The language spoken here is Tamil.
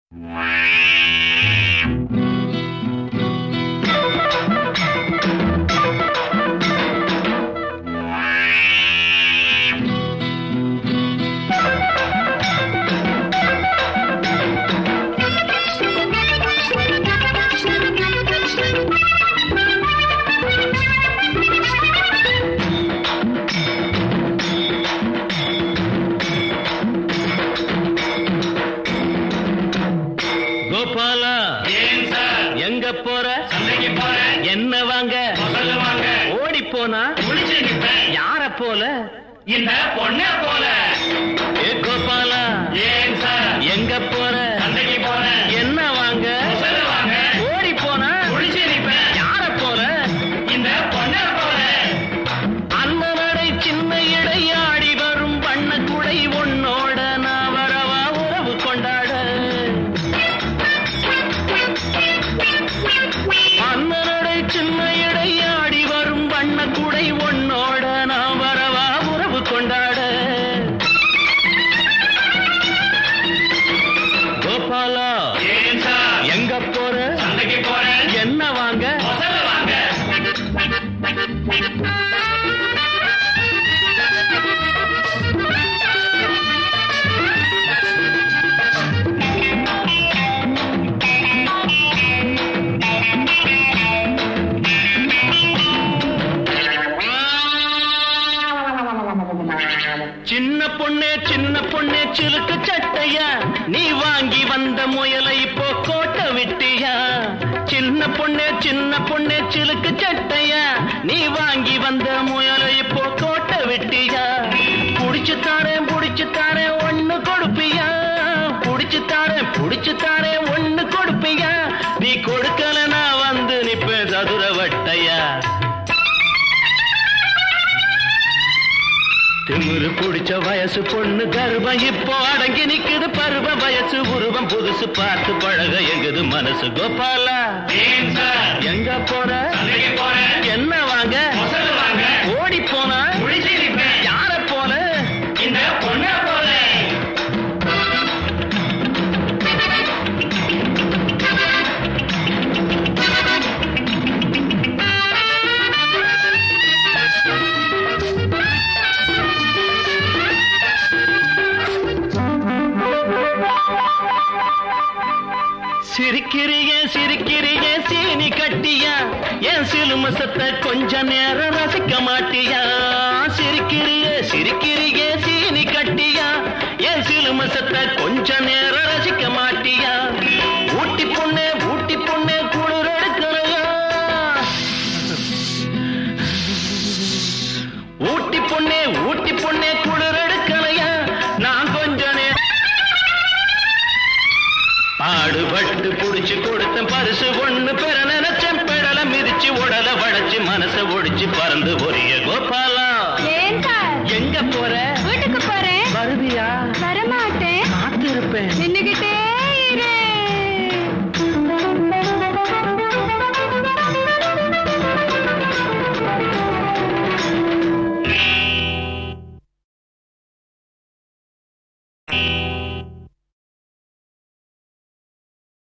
கோபாலா ஏன் சார் எங்க போற சந்தைக்கு போறேன் என்ன வாங்க முதல்ல வாங்க ஓடி போனா குளிச்சு நிப்பேன் யார போல இந்த பொண்ண போல ஏ கோபாலா ஏன் சார் எங்க போற சந்தைக்கு போறேன் என்ன வாங்க முதல்ல வாங்க ஓடி போனா குளிச்சு நிப்பேன் யார போல இந்த பொண்ண போல அண்ணனடை சின்ன இடையாடி வரும் வண்ண குடை உன்னோட நான் வரவா உறவு கொண்டாட அண்ணனடை சின்ன இடையாடி வரும் வண்ண குடை உன்னோட நான் வரவா உறவு கொண்டாட கோபாலா ஏன் சார் எங்க போற சந்தைக்கு போறேன் என்ன வாங்க முதல்ல வாங்க சின்ன பொண்ணே சின்ன பொண்ணே சிலுக்கு சட்டையா நீ வாங்கி வந்த முயலை இப்போ கோட்டை விட்டியா சின்ன பொண்ணே சின்ன பொண்ணே சிலுக்கு சட்டையா நீ வாங்கி வந்த முயலை இப்போ கோட்டை விட்டியா புடிச்சு தாரேன் புடிச்சு தாரேன் ஒண்ணு கொடுப்பியா புடிச்சு தாரேன் புடிச்சு தாரேன் ஒண்ணு கொடுப்பியா நீ கொடுக்கல நான் வந்து நிப்பேன் சதுர வட்டையா திமிரு புடிச்ச வயசு பொண்ணு கர்ப்பம் இப்போ அடங்கி நிக்குது பருவ வயசு உருவம் புதுசு பார்த்து பழக எங்குது மனசு கோபாலா ஏன் சார் எங்க போற சந்தைக்கு போறேன் என்ன வாங்க முதல்ல வாங்க ஓடி போனா குளிச்சு நிப்பேன் யார போல இந்த பொண்ண போல சிரிக்கிறிய சிரிக்கிறிய சீனி கட்டியா என் சிலுமசத்தை கொஞ்ச நேரம் ரசிக்க மாட்டியா சிரிக்கிறிய சிரிக்கிறிய சீனி கட்டியா என் சிலுமசத்தை கொஞ்ச நேரம் ரசிக்க மாட்டியா ஊட்டி பொண்ணே ஊட்டி பொண்ணே குளிர் எடுக்கலையா ஊட்டி பொண்ணே ஊட்டி பொண்ணே குளிர் எடுக்கலையா நான் கொஞ்ச நேரம் பாடுபட்டு புடிச்சு கொடுத்த பரிசு ஒண்ணு பெற நினைச்சேன் பெடல மிதிச்சு உடல வளைச்சு மனச ஒடிச்சு பறந்து ஒரிய கோபால